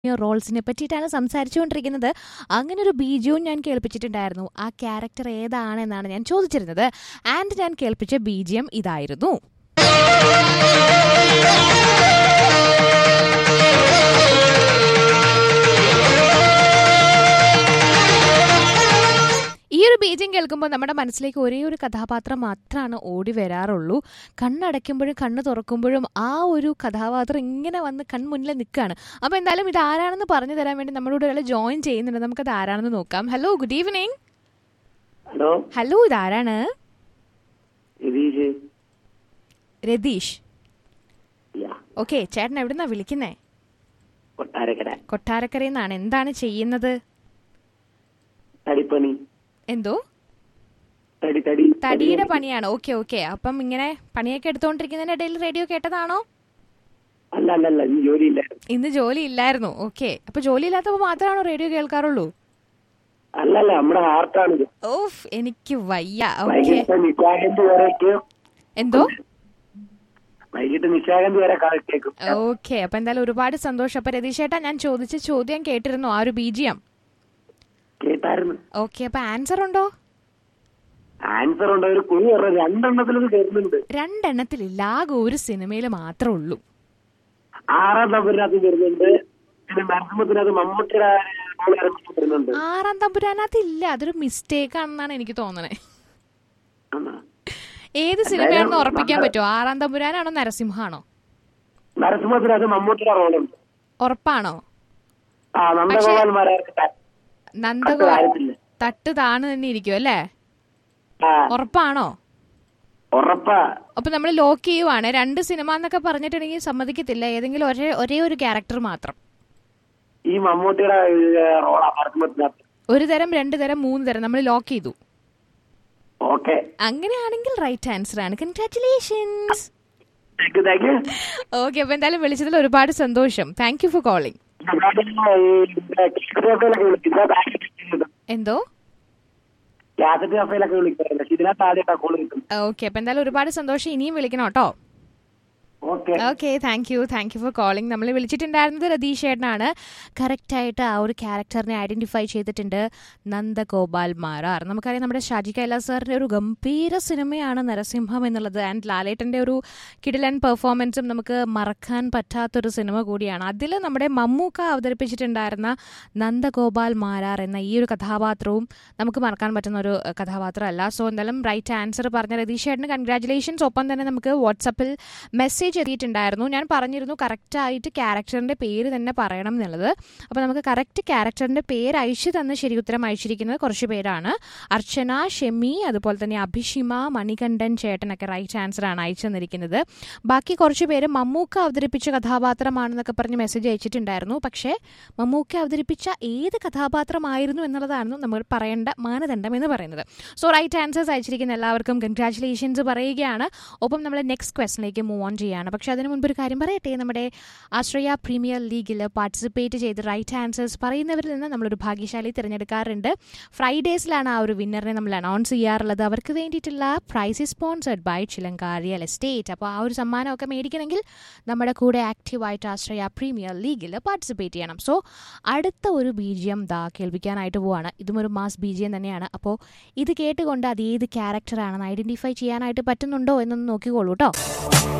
റോൾസിനെ പറ്റിയിട്ടാണ് സംസാരിച്ചുകൊണ്ടിരിക്കുന്നത് അങ്ങനെ ഒരു ബീജവും ഞാൻ കേൾപ്പിച്ചിട്ടുണ്ടായിരുന്നു ആ ക്യാരക്ടർ ഏതാണെന്നാണ് ഞാൻ ചോദിച്ചിരുന്നത് ആൻഡ് ഞാൻ കേൾപ്പിച്ച ബീജിയം ഇതായിരുന്നു ഈ ഒരു ബീജം കേൾക്കുമ്പോൾ നമ്മുടെ മനസ്സിലേക്ക് ഒരേ ഒരു കഥാപാത്രം മാത്രമാണ് ഓടി വരാറുള്ളൂ കണ്ണടയ്ക്കുമ്പോഴും കണ്ണ് തുറക്കുമ്പോഴും ആ ഒരു കഥാപാത്രം ഇങ്ങനെ വന്ന് കൺമുന്നിൽ നിൽക്കുകയാണ് അപ്പോൾ എന്തായാലും ഇത് ആരാണെന്ന് പറഞ്ഞു തരാൻ വേണ്ടി നമ്മളോട് ഒരാൾ ജോയിൻ ചെയ്യുന്നുണ്ട് നമുക്കത് ആരാണെന്ന് നോക്കാം hello good evening hello hello ഇതാരാണ് രതീഷ് രതീഷ് യാ ഓക്കെ ചേട്ടൻ എവിടുന്നാ വിളിക്കുന്നേ കൊട്ടാരക്കര കൊട്ടാരക്കരയിൽ നിന്നാണ് എന്താണ് ചെയ്യുന്നത് തടിപ്പണി എന്തോ തടി തടി തടിയുടെ പണിയാണ് ഓക്കെ ഓക്കെ അപ്പം ഇങ്ങനെ പണിയൊക്കെ എടുത്തുകൊണ്ടിരിക്കുന്നതിന്റെ ഇടയിൽ റേഡിയോ കേട്ടതാണോ അല്ല അല്ല അല്ല ഇന്ന് ജോലിയില്ല ഇന്ന് ജോലി ഇല്ലായിരുന്നു ഓക്കെ അപ്പൊ ജോലി ഇല്ലാത്തപ്പോൾ മാത്രമാണോ റേഡിയോ കേൾക്കാറുള്ളൂ അല്ല അല്ല നമ്മുടെ ഹാർട്ടാണ് ഇത് ഓഫ് എനിക്ക് വയ്യ ഓക്കെ വൈകിട്ട് നിശാഗന്ധി വരെയൊക്കെ എന്തോ വൈകിട്ട് നിശാഗന്ധി വരെ കേൾക്കും ഓക്കെ അപ്പൊ എന്തായാലും ഒരുപാട് സന്തോഷം അപ്പൊ രതീഷേട്ടാ ഞാൻ ചോദിച്ച ചോദ്യം കേട്ടിരുന്നു ആ ഒരു ബീജിയം കേട്ടായിരുന്നു ഓക്കെ അപ്പൊ ആൻസർ ഉണ്ടോ ആൻസർ ഉണ്ട് ഒരു കുഴി പറഞ്ഞ രണ്ടെണ്ണത്തിലത് വരുന്നുണ്ട് രണ്ടെണ്ണത്തിലില്ല ആകെ ഒരു സിനിമയിൽ മാത്രമേ ഉള്ളൂ ആറാം നമ്പറിനകത്ത് വരുന്നുണ്ട് പിന്നെ നരസിംഹത്തിനകത്ത് മമ്മൂട്ടിയുടെ റോൾ ആരംഭിച്ച് വരുന്നുണ്ട് ആറാം തമ്പുരാനകത്ത് ഇല്ല അതൊരു മിസ്റ്റേക്ക് ആണെന്നാണ് എനിക്ക് തോന്നണേ ആണോ? ഏത് സിനിമയാണെന്ന് ഉറപ്പിക്കാൻ പറ്റുമോ ആറാം തമ്പുരാനാണോ നരസിംഹാണോ നരസിംഹത്തിനകത്ത് മമ്മൂട്ടിയുടെ റോളുണ്ട് ഉറപ്പാണോ ആ നന്ദഗോപാൽമാരാർക്ക് ത- നന്ദഗോ കാര്യത്തില്ല തട്ട് താണ് തന്നെ ഇരിക്കും അല്ലേ ആ ഉറപ്പാണോ ഉറപ്പാ അപ്പൊ നമ്മൾ ലോക്ക് ചെയ്യുവാണ് രണ്ട് സിനിമ എന്നൊക്കെ പറഞ്ഞിട്ടുണ്ടെങ്കിൽ സമ്മതിക്കത്തില്ല ഏതെങ്കിലും ഒരേ ഒരേ ഒരു ക്യാരക്ടർ മാത്രം ഈ മമ്മൂട്ടിയുടെ റോളാ നരസിംഹത്തിനകത്ത് ഒരു തരം രണ്ട് തരം മൂന്ന് തരം നമ്മൾ ലോക്ക് ചെയ്തു ഓക്കെ അങ്ങനെയാണെങ്കിൽ റൈറ്റ് ആൻസർ ആണ് congratulations thank you thank you okay അപ്പൊ എന്തായാലും വിളിച്ചതിൽ ഒരുപാട് സന്തോഷം താങ്ക് യു ഫോർ കോളിംഗ് എന്തോ കാസറ്റ് കഫയിലൊക്കെ വിളിക്കാറുണ്ട് പക്ഷെ ഇതിനകത്ത് ആദ്യമായിട്ടാ കോൾ കിട്ടും ഓക്കെ അപ്പൊ എന്തായാലും ഒരുപാട് സന്തോഷം ഇനിയും വിളിക്കണം കേട്ടോ okay okay thank you thank you for calling നമ്മൾ വിളിച്ചിട്ടുണ്ടായിരുന്നത് രതീഷ് ചേട്ടനാണ് കറക്റ്റായിട്ട് ആ ഒരു ക്യാരക്ടറിനെ ഐഡന്റിഫൈ ചെയ്തിട്ടുണ്ട് നന്ദഗോപാൽ മാരാർ നമുക്കറിയാം നമ്മുടെ ഷാജി കൈലാസ് സാറിന്റെ ഒരു ഗംഭീര സിനിമയാണ് നരസിംഹം എന്നുള്ളത് ആൻഡ് ലാലേട്ടന്റെ ഒരു കിടിലൻ പെർഫോമൻസും നമുക്ക് മറക്കാൻ പറ്റാത്തൊരു സിനിമ കൂടിയാണ് അതിൽ നമ്മുടെ മമ്മൂക്ക അവതരിപ്പിച്ചിട്ടുണ്ടായിരുന്ന നന്ദഗോപാൽ മാരാർ എന്ന ഈ ഒരു കഥാപാത്രവും നമുക്ക് മറക്കാൻ പറ്റുന്ന ഒരു അഹ്, കഥാപാത്രമല്ല സോ എന്തായാലും റൈറ്റ് ആൻസർ പറഞ്ഞ രതീഷ് ചേട്ടന് കൺഗ്രാറ്റുലേഷൻസ് ഒപ്പം തന്നെ നമുക്ക് വാട്സപ്പിൽ മെസ്സേജ് എത്തിയിട്ടുണ്ടായിരുന്നു ഞാൻ പറഞ്ഞിരുന്നു കറക്റ്റായിട്ട് ക്യാരക്ടറിന്റെ പേര് തന്നെ പറയണം എന്നുള്ളത് അപ്പോൾ നമുക്ക് കറക്റ്റ് ക്യാരക്ടറിന്റെ പേര് അയച്ചു തന്ന് ശരി ഉത്തരം അയച്ചിരിക്കുന്നത് കുറച്ച് പേരാണ് അർച്ചന ഷെമി അതുപോലെ തന്നെ അഭിഷിമ മണികണ്ഠൻ ചേട്ടനൊക്കെ റൈറ്റ് ആൻസർ ആണ് അയച്ചു തന്നിരിക്കുന്നത് ബാക്കി കുറച്ച് പേര് മമ്മൂക്ക അവതരിപ്പിച്ച കഥാപാത്രമാണെന്നൊക്കെ പറഞ്ഞ് മെസ്സേജ് അയച്ചിട്ടുണ്ടായിരുന്നു പക്ഷേ മമ്മൂക്ക അവതരിപ്പിച്ച ഏത് കഥാപാത്രമായിരുന്നു എന്നുള്ളതാണ് നമ്മൾ പറയേണ്ട മാനദണ്ഡം എന്ന് പറയുന്നത് സോ റൈറ്റ് ആൻസേഴ്സ് അയച്ചിരിക്കുന്ന എല്ലാവർക്കും കൺഗ്രാറ്റുലേഷൻസ് പറയുകയാണ് ഒപ്പം നമ്മൾ നെക്സ്റ്റ് ക്വസ്റ്റിലേക്ക് മൂവ് ഓൺ ചെയ്യുകയാണ് പക്ഷേ അതിന് മുൻപ് ഒരു കാര്യം പറയട്ടെ നമ്മുടെ ആശ്രയ പ്രീമിയർ ലീഗിൽ പാർട്ടിസിപ്പേറ്റ് ചെയ്ത് റൈറ്റ് ആൻസേഴ്സ് പറയുന്നവരിൽ നിന്ന് നമ്മളൊരു ഭാഗ്യശാലി തിരഞ്ഞെടുക്കാറുണ്ട് ഫ്രൈഡേസിലാണ് ആ ഒരു വിന്നറിനെ നമ്മൾ അനൗൺസ് ചെയ്യാറുള്ളത് അവർക്ക് വേണ്ടിയിട്ടുള്ള prize sponsored by Chilanka real estate അപ്പോൾ ആ ഒരു സമ്മാനമൊക്കെ മേടിക്കണമെങ്കിൽ നമ്മുടെ കൂടെ ആക്റ്റീവായിട്ട് ആശ്രയ പ്രീമിയർ ലീഗിൽ പാർട്ടിസിപ്പേറ്റ് ചെയ്യണം സോ അടുത്ത ഒരു ബീജിയം ദാ കേൾപ്പിക്കാനായിട്ട് പോവാണ് ഇതും ഒരു മാസ് ബീജിയം തന്നെയാണ് അപ്പോൾ ഇത് കേട്ടുകൊണ്ട് അത് ഏത് ക്യാരക്ടറാണെന്ന് ഐഡന്റിഫൈ ചെയ്യാനായിട്ട് പറ്റുന്നുണ്ടോ എന്നൊന്ന് നോക്കിക്കോളൂ കേട്ടോ